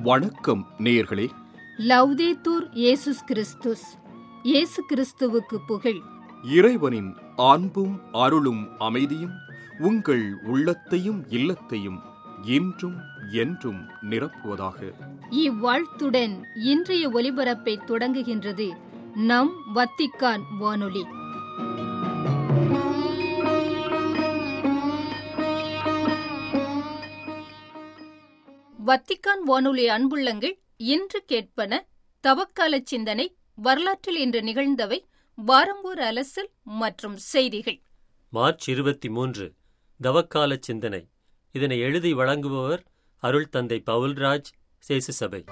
வணக்கம் நேயர்களே லவ்தேத்தூர் இயேசுஸ் கிறிஸ்துஸ் இயேசு கிறிஸ்துவுக்கு புகழ் இறைவனின் அன்பும் அருளும் அமைதியும் உங்கள் உள்ளத்தையும் இல்லத்தையும் இன்றும் என்றும் நிரப்புவதாக இவ்வாழ்த்துடன் இன்றைய ஒலிபரப்பை தொடங்குகின்றது நம் வத்திக்கான் வானொலி வத்திக்கான் வானொலி அன்புள்ளங்கள் இன்று கேட்பன தவக்கால சிந்தனை வரலாற்றில் இன்று நிகழ்ந்தவை வாரம்பூர் அலசல் மற்றும் செய்திகள் மார்ச் இருபத்தி மூன்று தவக்கால சிந்தனை இதனை எழுதி வழங்குபவர் அருள் தந்தை பவுல்ராஜ் சேசு சபை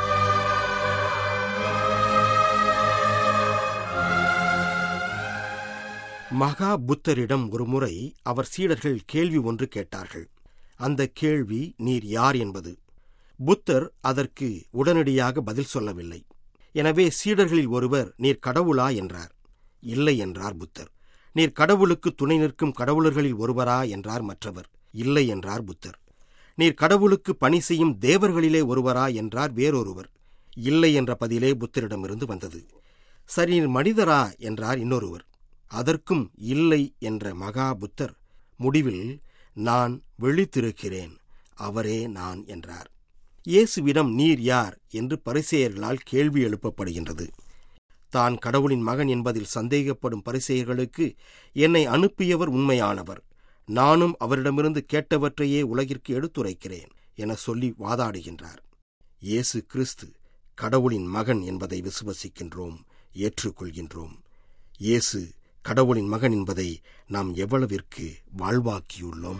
மகா புத்தரிடம் ஒருமுறை அவர் சீடர்கள் கேள்வி ஒன்று கேட்டார்கள் அந்த கேள்வி நீர் யார் என்பது புத்தர் அதற்கு உடனடியாக பதில் சொல்லவில்லை எனவே சீடர்களில் ஒருவர் நீர் கடவுளா என்றார் இல்லை என்றார் புத்தர் நீர் கடவுளுக்கு துணை நிற்கும் கடவுளர்களில் ஒருவரா என்றார் மற்றவர் இல்லை என்றார் புத்தர் நீர் கடவுளுக்கு பணி செய்யும் தேவர்களிலே ஒருவரா என்றார் வேறொருவர் இல்லை என்ற பதிலே புத்தரிடமிருந்து வந்தது சரி நீர் மனிதரா என்றார் இன்னொருவர் அதற்கும் இல்லை என்ற மகா புத்தர் முடிவில் நான் விழித்திருக்கிறேன் அவரே நான் என்றார் இயேசுவிடம் நீர் யார் என்று பரிசேயர்களால் கேள்வி எழுப்பப்படுகின்றது தான் கடவுளின் மகன் என்பதில் சந்தேகப்படும் பரிசேயர்களுக்கு என்னை அனுப்பியவர் உண்மையானவர் நானும் அவரிடமிருந்து கேட்டவற்றையே உலகிற்கு எடுத்துரைக்கிறேன் என சொல்லி வாதாடுகின்றார் இயேசு கிறிஸ்து கடவுளின் மகன் என்பதை விசுவசிக்கின்றோம் ஏற்றுக்கொள்கின்றோம் இயேசு கடவுளின் மகன் என்பதை நாம் எவ்வளவிற்கு வாழ்வாக்கியுள்ளோம்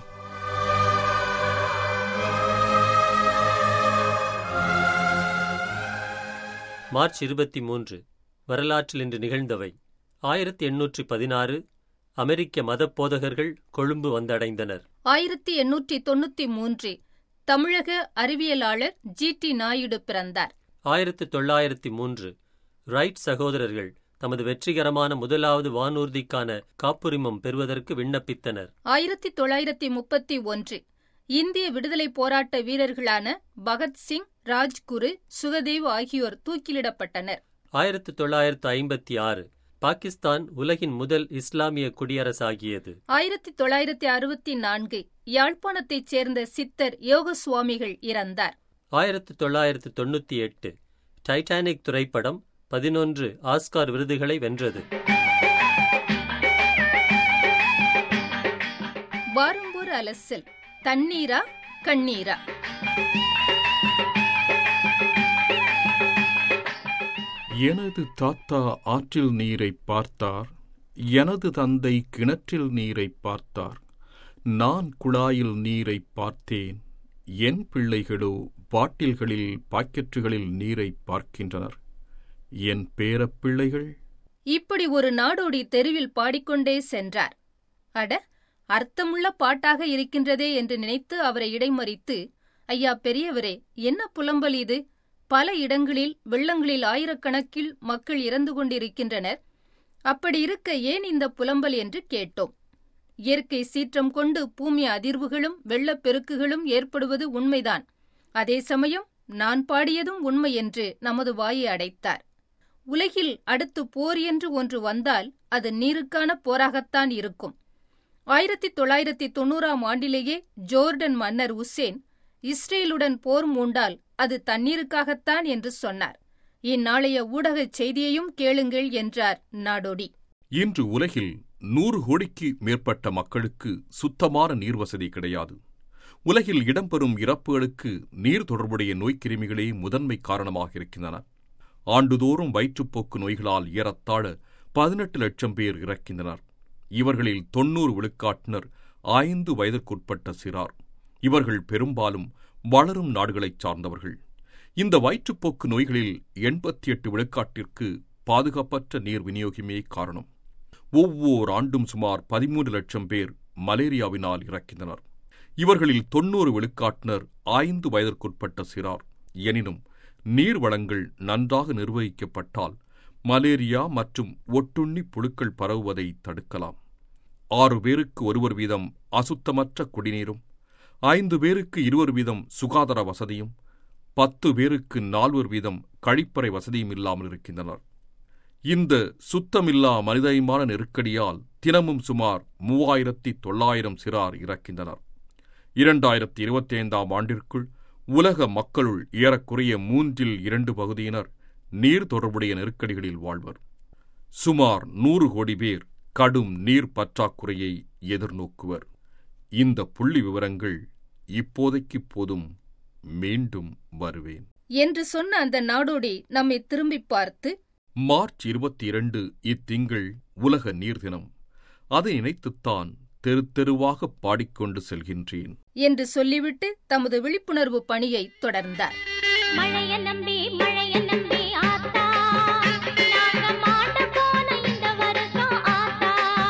மார்ச் இருபத்தி மூன்று வரலாற்றில் இன்று நிகழ்ந்தவை ஆயிரத்தி எண்ணூற்றி பதினாறு அமெரிக்க மதப் போதகர்கள் கொழும்பு வந்தடைந்தனர் ஆயிரத்தி எண்ணூற்றி தொண்ணூத்தி மூன்றில் தமிழக அறிவியலாளர் ஜி டி நாயுடு பிறந்தார் ஆயிரத்து தொள்ளாயிரத்தி மூன்று ரைட் சகோதரர்கள் தமது வெற்றிகரமான முதலாவது வானூர்திக்கான காப்புரிமம் பெறுவதற்கு விண்ணப்பித்தனர் ஆயிரத்தி தொள்ளாயிரத்தி முப்பத்தி ஒன்று இந்திய விடுதலை போராட்ட வீரர்களான பகத்சிங் ராஜ்குரு சுகதேவ் ஆகியோர் தூக்கிலிடப்பட்டனர் ஆயிரத்து தொள்ளாயிரத்து ஐம்பத்தி ஆறு பாகிஸ்தான் உலகின் முதல் இஸ்லாமிய குடியரசாகியது ஆயிரத்தி தொள்ளாயிரத்தி அறுபத்தி நான்கு யாழ்ப்பாணத்தைச் சேர்ந்த சித்தர் யோக சுவாமிகள் இறந்தார் ஆயிரத்து தொள்ளாயிரத்து தொண்ணூற்றி எட்டு டைட்டானிக் திரைப்படம் பதினொன்று ஆஸ்கார் விருதுகளை வென்றது வாரம்பூர் அலசல் தண்ணீரா கண்ணீரா எனது தாத்தா ஆற்றில் நீரை பார்த்தார் எனது தந்தை கிணற்றில் நீரை பார்த்தார் நான் குழாயில் நீரை பார்த்தேன் என் பிள்ளைகளோ பாட்டில்களில் பாக்கெட்டுகளில் நீரை பார்க்கின்றனர் என் பேரப்பிள்ளைகள் இப்படி ஒரு நாடோடி தெருவில் பாடிக்கொண்டே சென்றார் அட அர்த்தமுள்ள பாட்டாக இருக்கின்றதே என்று நினைத்து அவரை இடைமறித்து ஐயா பெரியவரே என்ன புலம்பல் இது பல இடங்களில் வெள்ளங்களில் ஆயிரக்கணக்கில் மக்கள் இறந்து கொண்டிருக்கின்றனர் அப்படி இருக்க ஏன் இந்த புலம்பல் என்று கேட்டோம் இயற்கை சீற்றம் கொண்டு பூமி அதிர்வுகளும் வெள்ளப்பெருக்குகளும் ஏற்படுவது உண்மைதான் அதே சமயம் நான் பாடியதும் உண்மை என்று நமது வாயை அடைத்தார் உலகில் அடுத்து போர் என்று ஒன்று வந்தால் அது நீருக்கான போராகத்தான் இருக்கும் ஆயிரத்தி தொள்ளாயிரத்தி தொண்ணூறாம் ஆண்டிலேயே ஜோர்டன் மன்னர் உசேன் இஸ்ரேலுடன் போர் மூண்டால் அது தண்ணீருக்காகத்தான் என்று சொன்னார் இந்நாளைய ஊடகச் செய்தியையும் கேளுங்கள் என்றார் நாடோடி இன்று உலகில் நூறு கோடிக்கு மேற்பட்ட மக்களுக்கு சுத்தமான நீர் வசதி கிடையாது உலகில் இடம்பெறும் இறப்புகளுக்கு நீர் தொடர்புடைய நோய்க்கிருமிகளே முதன்மை காரணமாக இருக்கின்றன ஆண்டுதோறும் வயிற்றுப்போக்கு நோய்களால் ஏறத்தாழ பதினெட்டு லட்சம் பேர் இறக்கின்றனர் இவர்களில் தொன்னூறு விழுக்காட்டினர் ஐந்து வயதிற்குட்பட்ட சிறார் இவர்கள் பெரும்பாலும் வளரும் நாடுகளைச் சார்ந்தவர்கள் இந்த வயிற்றுப்போக்கு நோய்களில் எண்பத்தி எட்டு விழுக்காட்டிற்கு பாதுகாப்பற்ற நீர் விநியோகமே காரணம் ஒவ்வொரு ஆண்டும் சுமார் பதிமூன்று லட்சம் பேர் மலேரியாவினால் இறக்கின்றனர் இவர்களில் தொன்னூறு விழுக்காட்டினர் ஐந்து வயதிற்குட்பட்ட சிறார் எனினும் நீர் வளங்கள் நன்றாக நிர்வகிக்கப்பட்டால் மலேரியா மற்றும் ஒட்டுண்ணி புழுக்கள் பரவுவதை தடுக்கலாம் ஆறு பேருக்கு ஒருவர் வீதம் அசுத்தமற்ற குடிநீரும் ஐந்து பேருக்கு இருவர் வீதம் சுகாதார வசதியும் பத்து பேருக்கு நால்வர் வீதம் கழிப்பறை வசதியும் இல்லாமல் இருக்கின்றனர் இந்த சுத்தமில்லா மனிதயமான நெருக்கடியால் தினமும் சுமார் மூவாயிரத்தி தொள்ளாயிரம் சிறார் இறக்கின்றனர் இரண்டாயிரத்தி இருபத்தி ஐந்தாம் ஆண்டிற்குள் உலக மக்களுள் ஏறக்குறைய மூன்றில் இரண்டு பகுதியினர் நீர் தொடர்புடைய நெருக்கடிகளில் வாழ்வர் சுமார் நூறு கோடி பேர் கடும் நீர் பற்றாக்குறையை எதிர்நோக்குவர் இந்த புள்ளி விவரங்கள் இப்போதைக்கு போதும் மீண்டும் வருவேன் என்று சொன்ன அந்த நாடோடி நம்மை திரும்பிப் பார்த்து மார்ச் இருபத்தி இரண்டு இத்திங்கள் உலக நீர் தினம் அதை நினைத்துத்தான் தெரு தெருவாக பாடிக்கொண்டு செல்கின்றேன் என்று சொல்லிவிட்டு தமது விழிப்புணர்வு பணியை தொடர்ந்தார் மழைய நம்பி மழைய நம்பி ஆத்தா நாங்க மாட்ட போன இந்த வருஷம் ஆத்தா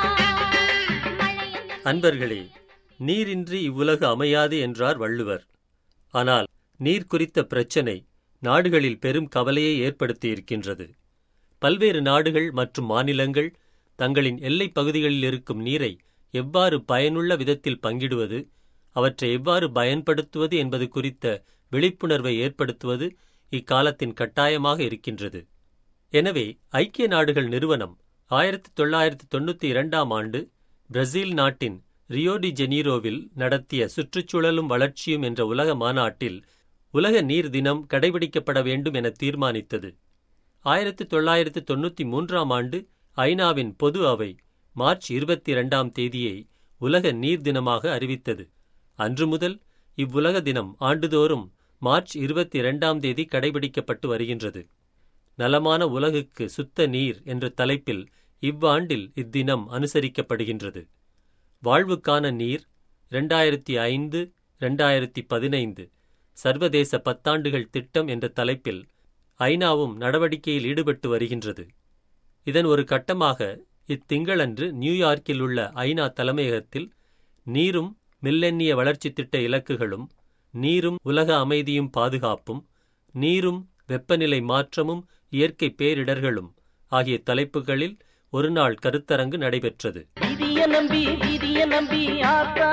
மழைய நம்பி அன்பர்களே நீரின்றி இவ்வுலகு அமையாது என்றார் வள்ளுவர் ஆனால் நீர் குறித்த பிரச்சினை நாடுகளில் பெரும் கவலையை ஏற்படுத்தியிருக்கின்றது பல்வேறு நாடுகள் மற்றும் மாநிலங்கள் தங்களின் எல்லைப் பகுதிகளில் இருக்கும் நீரை எவ்வாறு பயனுள்ள விதத்தில் பங்கிடுவது அவற்றை எவ்வாறு பயன்படுத்துவது என்பது குறித்த விழிப்புணர்வை ஏற்படுத்துவது இக்காலத்தின் கட்டாயமாக இருக்கின்றது எனவே ஐக்கிய நாடுகள் நிறுவனம் ஆயிரத்தி தொள்ளாயிரத்தி தொண்ணூற்றி இரண்டாம் ஆண்டு பிரேசில் நாட்டின் ரியோ டி ஜெனீரோவில் நடத்திய சுற்றுச்சூழலும் வளர்ச்சியும் என்ற உலக மாநாட்டில் உலக நீர் தினம் கடைபிடிக்கப்பட வேண்டும் என தீர்மானித்தது ஆயிரத்தி தொள்ளாயிரத்து தொண்ணூற்றி மூன்றாம் ஆண்டு ஐநாவின் பொது அவை மார்ச் இருபத்தி இரண்டாம் தேதியை உலக நீர் தினமாக அறிவித்தது அன்று முதல் இவ்வுலக தினம் ஆண்டுதோறும் மார்ச் இருபத்தி இரண்டாம் தேதி கடைபிடிக்கப்பட்டு வருகின்றது நலமான உலகுக்கு சுத்த நீர் என்ற தலைப்பில் இவ்வாண்டில் இத்தினம் அனுசரிக்கப்படுகின்றது வாழ்வுக்கான நீர் இரண்டாயிரத்தி ஐந்து இரண்டாயிரத்தி பதினைந்து சர்வதேச பத்தாண்டுகள் திட்டம் என்ற தலைப்பில் ஐநாவும் நடவடிக்கையில் ஈடுபட்டு வருகின்றது இதன் ஒரு கட்டமாக இத்திங்களன்று நியூயார்க்கில் உள்ள ஐநா தலைமையகத்தில் நீரும் மில்லென்னிய வளர்ச்சித் திட்ட இலக்குகளும் நீரும் உலக அமைதியும் பாதுகாப்பும் நீரும் வெப்பநிலை மாற்றமும் இயற்கை பேரிடர்களும் ஆகிய தலைப்புகளில் ஒருநாள் கருத்தரங்கு நடைபெற்றது விதிய நம்பி விதிய நம்பி ஆத்தா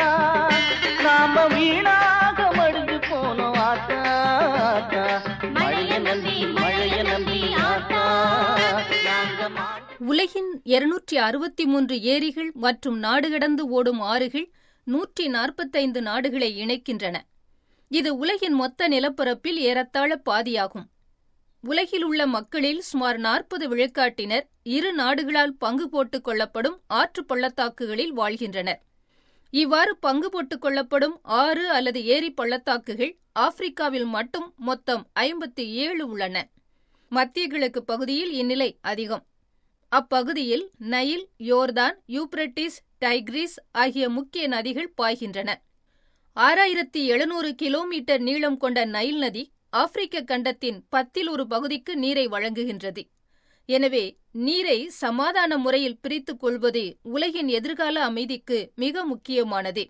நாம வீணாக மடிஞ்சு போனோம் ஆத்தா ஆத்தா. மழைய நம்பி மழைய நம்பி ஆத்தா நாங்க மாட்டு உலகின் இருநூற்றி அறுபத்தி மூன்று ஏரிகள் மற்றும் நாடு கடந்து ஓடும் ஆறுகள் நூற்றி நாற்பத்தைந்து நாடுகளை இணைக்கின்றன இது உலகின் மொத்த நிலப்பரப்பில் ஏறத்தாழ பாதியாகும் உலகில் உள்ள மக்களில் சுமார் நாற்பது விழுக்காட்டினர் இரு நாடுகளால் பங்கு போட்டுக் கொள்ளப்படும் ஆற்று பள்ளத்தாக்குகளில் வாழ்கின்றனர் இவ்வாறு பங்கு போட்டுக் கொள்ளப்படும் ஆறு அல்லது ஏரி பள்ளத்தாக்குகள் ஆப்பிரிக்காவில் மட்டும் மொத்தம் ஐம்பத்தி ஏழு உள்ளன மத்திய கிழக்கு பகுதியில் இந்நிலை அதிகம் அப்பகுதியில் நைல் யோர்தான் யூப்ரட்டிஸ் டைக்ரிஸ் ஆகிய முக்கிய நதிகள் பாய்கின்றன ஆறாயிரத்தி எழுநூறு கிலோமீட்டர் நீளம் கொண்ட நைல் நதி ஆப்பிரிக்க கண்டத்தின் பத்தில் ஒரு பகுதிக்கு நீரை வழங்குகின்றது எனவே நீரை சமாதான முறையில் பிரித்துக் கொள்வது உலகின் எதிர்கால அமைதிக்கு மிக முக்கியமானது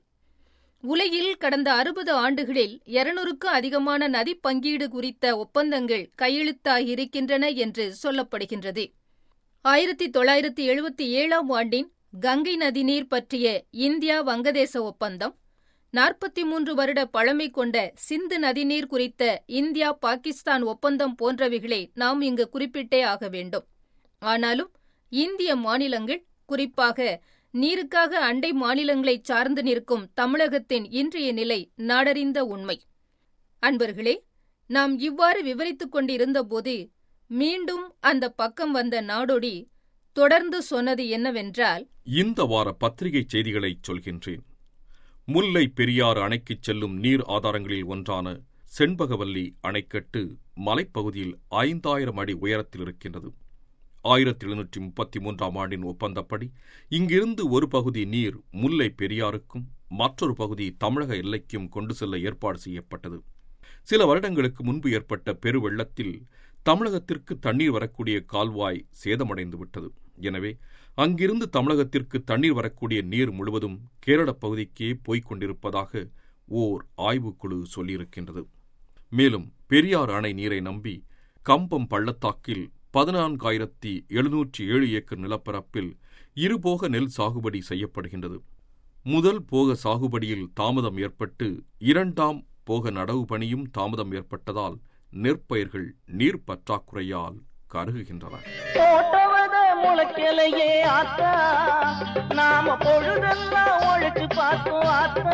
உலகில் கடந்த அறுபது ஆண்டுகளில் இருநூறுக்கு அதிகமான நதி பங்கீடு குறித்த ஒப்பந்தங்கள் கையெழுத்தாகியிருக்கின்றன என்று சொல்லப்படுகின்றது ஆயிரத்தி தொள்ளாயிரத்தி எழுபத்தி ஏழாம் ஆண்டின் கங்கை நதிநீர் பற்றிய இந்தியா வங்கதேச ஒப்பந்தம் நாற்பத்தி மூன்று வருட பழமை கொண்ட சிந்து நதிநீர் குறித்த இந்தியா பாகிஸ்தான் ஒப்பந்தம் போன்றவைகளை நாம் இங்கு குறிப்பிட்டே ஆக வேண்டும் ஆனாலும் இந்திய மாநிலங்கள் குறிப்பாக நீருக்காக அண்டை மாநிலங்களை சார்ந்து நிற்கும் தமிழகத்தின் இன்றைய நிலை நாடறிந்த உண்மை அன்பர்களே நாம் இவ்வாறு விவரித்துக் கொண்டிருந்தபோது மீண்டும் அந்த பக்கம் வந்த நாடோடி தொடர்ந்து சொன்னது என்னவென்றால் இந்த வார பத்திரிகை செய்திகளை சொல்கின்றேன் முல்லை பெரியாறு அணைக்குச் செல்லும் நீர் ஆதாரங்களில் ஒன்றான செண்பகவல்லி அணைக்கட்டு மலைப்பகுதியில் ஐந்தாயிரம் அடி உயரத்தில் இருக்கின்றது ஆயிரத்தி எழுநூற்றி முப்பத்தி மூன்றாம் ஆண்டின் ஒப்பந்தப்படி இங்கிருந்து ஒரு பகுதி நீர் முல்லை பெரியாருக்கும் மற்றொரு பகுதி தமிழக எல்லைக்கும் கொண்டு செல்ல ஏற்பாடு செய்யப்பட்டது சில வருடங்களுக்கு முன்பு ஏற்பட்ட பெருவெள்ளத்தில் தமிழகத்திற்கு தண்ணீர் வரக்கூடிய கால்வாய் சேதமடைந்து விட்டது எனவே அங்கிருந்து தமிழகத்திற்கு தண்ணீர் வரக்கூடிய நீர் முழுவதும் கேரளப் பகுதிக்கே போய்க் கொண்டிருப்பதாக ஓர் ஆய்வுக்குழு சொல்லியிருக்கின்றது மேலும் பெரியார் அணை நீரை நம்பி கம்பம் பள்ளத்தாக்கில் பதினான்காயிரத்தி எழுநூற்றி ஏழு ஏக்கர் நிலப்பரப்பில் இருபோக நெல் சாகுபடி செய்யப்படுகின்றது முதல் போக சாகுபடியில் தாமதம் ஏற்பட்டு இரண்டாம் போக நடவு பணியும் தாமதம் ஏற்பட்டதால் நெற்பயிர்கள் நீர் பற்றாக்குறையால் கருகுகின்றன போட்டவத முளைக்கலையே ஆத்தா நாம பொழுதெல்லாம் உழைச்சு பார்த்தோம் ஆத்தா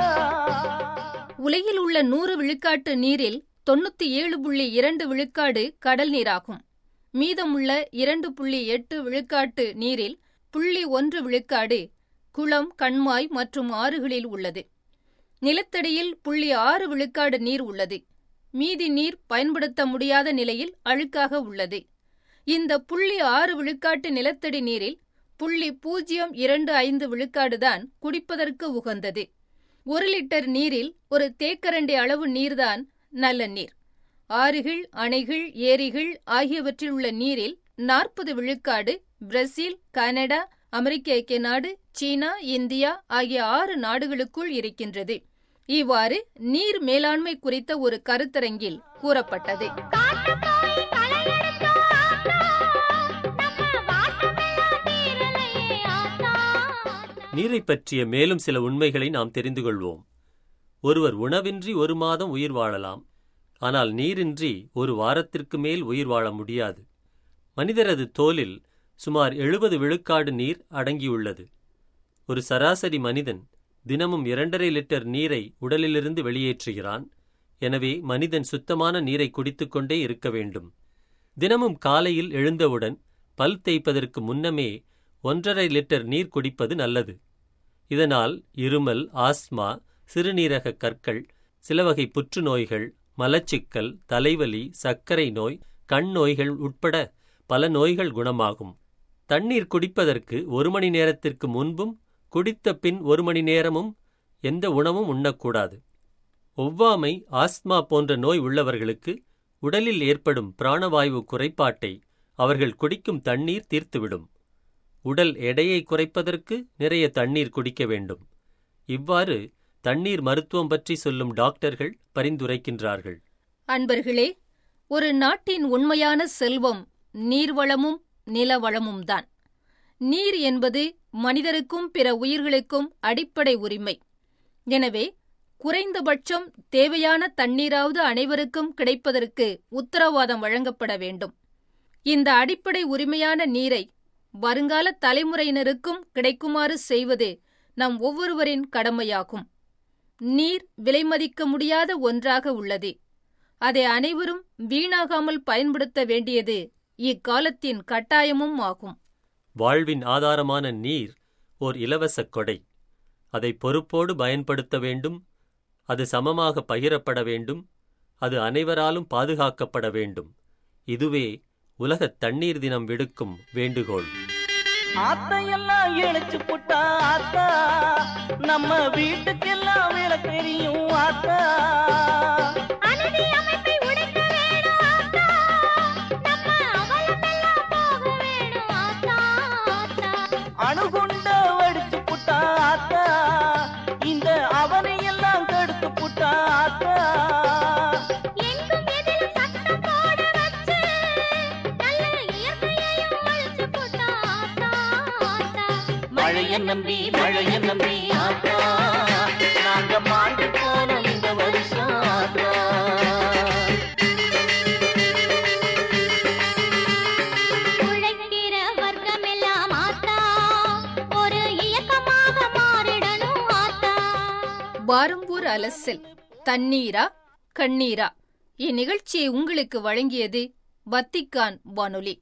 உலகில் உள்ள நூறு விழுக்காட்டு நீரில் தொண்ணூத்தி ஏழு புள்ளி இரண்டு விழுக்காடு கடல் நீராகும் மீதமுள்ள இரண்டு புள்ளி எட்டு விழுக்காட்டு நீரில் புள்ளி ஒன்று விழுக்காடு குளம் கண்மாய் மற்றும் ஆறுகளில் உள்ளது நிலத்தடியில் புள்ளி ஆறு விழுக்காடு நீர் உள்ளது மீதி நீர் பயன்படுத்த முடியாத நிலையில் அழுக்காக உள்ளது இந்த புள்ளி ஆறு விழுக்காட்டு நிலத்தடி நீரில் புள்ளி பூஜ்ஜியம் இரண்டு ஐந்து விழுக்காடுதான் குடிப்பதற்கு உகந்தது ஒரு லிட்டர் நீரில் ஒரு தேக்கரண்டி அளவு நீர்தான் நல்ல நீர் ஆறுகள் அணைகள் ஏரிகள் ஆகியவற்றில் உள்ள நீரில் நாற்பது விழுக்காடு பிரேசில் கனடா அமெரிக்க ஐக்கிய நாடு சீனா இந்தியா ஆகிய ஆறு நாடுகளுக்குள் இருக்கின்றது இவ்வாறு நீர் மேலாண்மை குறித்த ஒரு கருத்தரங்கில் கூறப்பட்டது காட்டு போய் களை எடுத்தோம் ஆத்தா நம்ம வாட்டமெல்லாம் தீரலையே ஆத்தா நீரைப் பற்றிய மேலும் சில உண்மைகளை நாம் தெரிந்து கொள்வோம் ஒருவர் உணவின்றி ஒரு மாதம் உயிர் வாழலாம் ஆனால் நீரின்றி ஒரு வாரத்திற்கு மேல் உயிர் வாழ முடியாது மனிதரது தோலில் சுமார் எழுபது விழுக்காடு நீர் அடங்கியுள்ளது ஒரு சராசரி மனிதன் தினமும் இரண்டரை லிட்டர் நீரை உடலிலிருந்து வெளியேற்றுகிறான் எனவே மனிதன் சுத்தமான நீரை குடித்துக்கொண்டே இருக்க வேண்டும் தினமும் காலையில் எழுந்தவுடன் பல் தேய்ப்பதற்கு முன்னமே ஒன்றரை லிட்டர் நீர் குடிப்பது நல்லது இதனால் இருமல் ஆஸ்மா சிறுநீரக கற்கள் சில வகை புற்றுநோய்கள் மலச்சிக்கல் தலைவலி சர்க்கரை நோய் கண் நோய்கள் உட்பட பல நோய்கள் குணமாகும் தண்ணீர் குடிப்பதற்கு ஒரு மணி நேரத்திற்கு முன்பும் குடித்த பின் ஒரு மணி நேரமும் எந்த உணவும் உண்ணக்கூடாது ஒவ்வாமை ஆஸ்மா போன்ற நோய் உள்ளவர்களுக்கு உடலில் ஏற்படும் பிராணவாயு குறைபாட்டை அவர்கள் குடிக்கும் தண்ணீர் தீர்த்துவிடும் உடல் எடையை குறைப்பதற்கு நிறைய தண்ணீர் குடிக்க வேண்டும் இவ்வாறு தண்ணீர் மருத்துவம் பற்றி சொல்லும் டாக்டர்கள் பரிந்துரைக்கின்றார்கள் அன்பர்களே ஒரு நாட்டின் உண்மையான செல்வம் நீர்வளமும் நிலவளமும் தான் நீர் என்பது மனிதருக்கும் பிற உயிர்களுக்கும் அடிப்படை உரிமை எனவே குறைந்தபட்சம் தேவையான தண்ணீராவது அனைவருக்கும் கிடைப்பதற்கு உத்தரவாதம் வழங்கப்பட வேண்டும் இந்த அடிப்படை உரிமையான நீரை வருங்கால தலைமுறையினருக்கும் கிடைக்குமாறு செய்வது நம் ஒவ்வொருவரின் கடமையாகும் நீர் விலைமதிக்க முடியாத ஒன்றாக உள்ளது அதை அனைவரும் வீணாகாமல் பயன்படுத்த வேண்டியது இக்காலத்தின் கட்டாயமும் ஆகும் வாழ்வின் ஆதாரமான நீர் ஓர் இலவச கொடை அதை பொறுப்போடு பயன்படுத்த வேண்டும் அது சமமாக பகிரப்பட வேண்டும் அது அனைவராலும் பாதுகாக்கப்பட வேண்டும் இதுவே உலகத் தண்ணீர் தினம் விடுக்கும் வேண்டுகோள் ஆத்தையெல்லாம் இழைச்சு புட்டா ஆத்தா நம்ம வீட்டுக்கெல்லாம் விளக்கெரியும் ஆத்தா அநீதி அமைப்பை உடைக்க வேணும் ஆத்தா நம்ம அவலமெல்லாம் போக வேணும் ஆத்தா ஆத்தா அணுகுண்ட வடிச்சு புட்டா ஆத்தா இந்த அவனையெல்லாம் கெடுத்து புட்டா ஆத்தா எங்கும் எதிலும் சட்டம் போட வச்சு நல்ல இயற்கையையும் அழிச்சு போட்டா ஆத்தா ஆத்தா மழைய நம்பி மழைய நம்பி ஆத்தா நாங்க மாண்டு போனோம் இந்த வருஷம் ஆத்தா உழைக்கிற வர்க்கமெல்லாம் ஆத்தா ஒரு இயக்கமாக மாறிடணும் ஆத்தா பாரம்பூர் அலசல் தண்ணீரா கண்ணீரா இந்நிகழ்ச்சியை உங்களுக்கு வழங்கியது வத்திக்கான் வானொலி